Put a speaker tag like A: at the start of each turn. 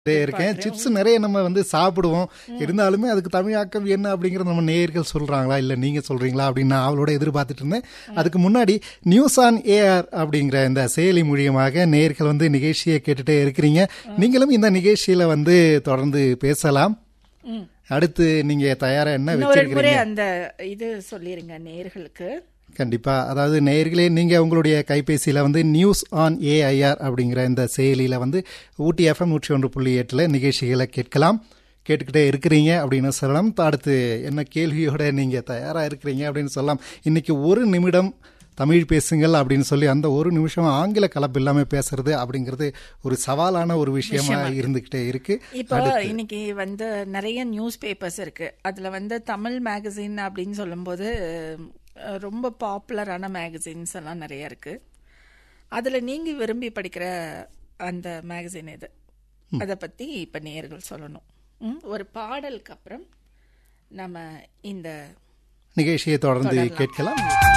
A: இருக்கேன் சிப்ஸ் நிறைய நம்ம வந்து சாப்பிடுவோம் இருந்தாலுமே அதுக்கு தமிழாக்கம் என்ன அப்படிங்கறது நம்ம நேயர்கள் சொல்றாங்களா இல்ல நீங்க சொல்றீங்களா அப்படின்னு நான் அவளோட எதிர்பார்த்துட்டு இருந்தேன் அதுக்கு முன்னாடி நியூஸ் ஆன் ஏஆர் அப்படிங்கிற இந்த செயலி மூலியமாக நேயர்கள் வந்து நிகழ்ச்சியை கேட்டுட்டே இருக்கிறீங்க நீங்களும் இந்த நிகழ்ச்சியில வந்து தொடர்ந்து பேசலாம் அடுத்து நீங்க தயாரா என்ன
B: இன்னொரு முறை
A: வச்சிருக்கீங்க
B: அந்த இது சொல்லிருங்க நேர்களுக்கு
A: கண்டிப்பா அதாவது நேயர்களே நீங்க உங்களுடைய கைபேசியில வந்து நியூஸ் ஆன் ஏஐஆர் அப்படிங்கிற இந்த செயலியில வந்து ஊட்டி எஃப்எம் நூற்றி ஒன்று புள்ளி எட்டுல நிகழ்ச்சிகளை கேட்கலாம் கேட்டுக்கிட்டே இருக்கிறீங்க அப்படின்னு சொல்லலாம் அடுத்து என்ன கேள்வியோட நீங்க தயாரா இருக்கிறீங்க அப்படின்னு சொல்லலாம் இன்னைக்கு ஒரு நிமிடம் தமிழ் பேசுங்கள் அப்படின்னு சொல்லி அந்த ஒரு நிமிஷம் ஆங்கில கலப்பு இல்லாம பேசுறது அப்படிங்கிறது ஒரு சவாலான ஒரு விஷயமா இருந்துகிட்டே இருக்கு
B: இப்போ இன்னைக்கு வந்து நிறைய நியூஸ் பேப்பர்ஸ் இருக்கு அதுல வந்து தமிழ் மேகசின் அப்படின்னு சொல்லும்போது அஹ், ரொம்ப பாப்புலரான மேகசின்ஸ் எல்லாம் நிறைய இருக்கு அதுல நீங்க விரும்பி படிக்கிற அந்த மேகசின் எது அதை பத்தி இப்ப நேயர்கள் சொல்லணும் ம், ஒரு பாடலுக்கு அப்புறம் நம்ம இந்த
A: நிகழ்ச்சியை தொடர்ந்து
B: தொடரலாம்.
A: கேட்கலாம்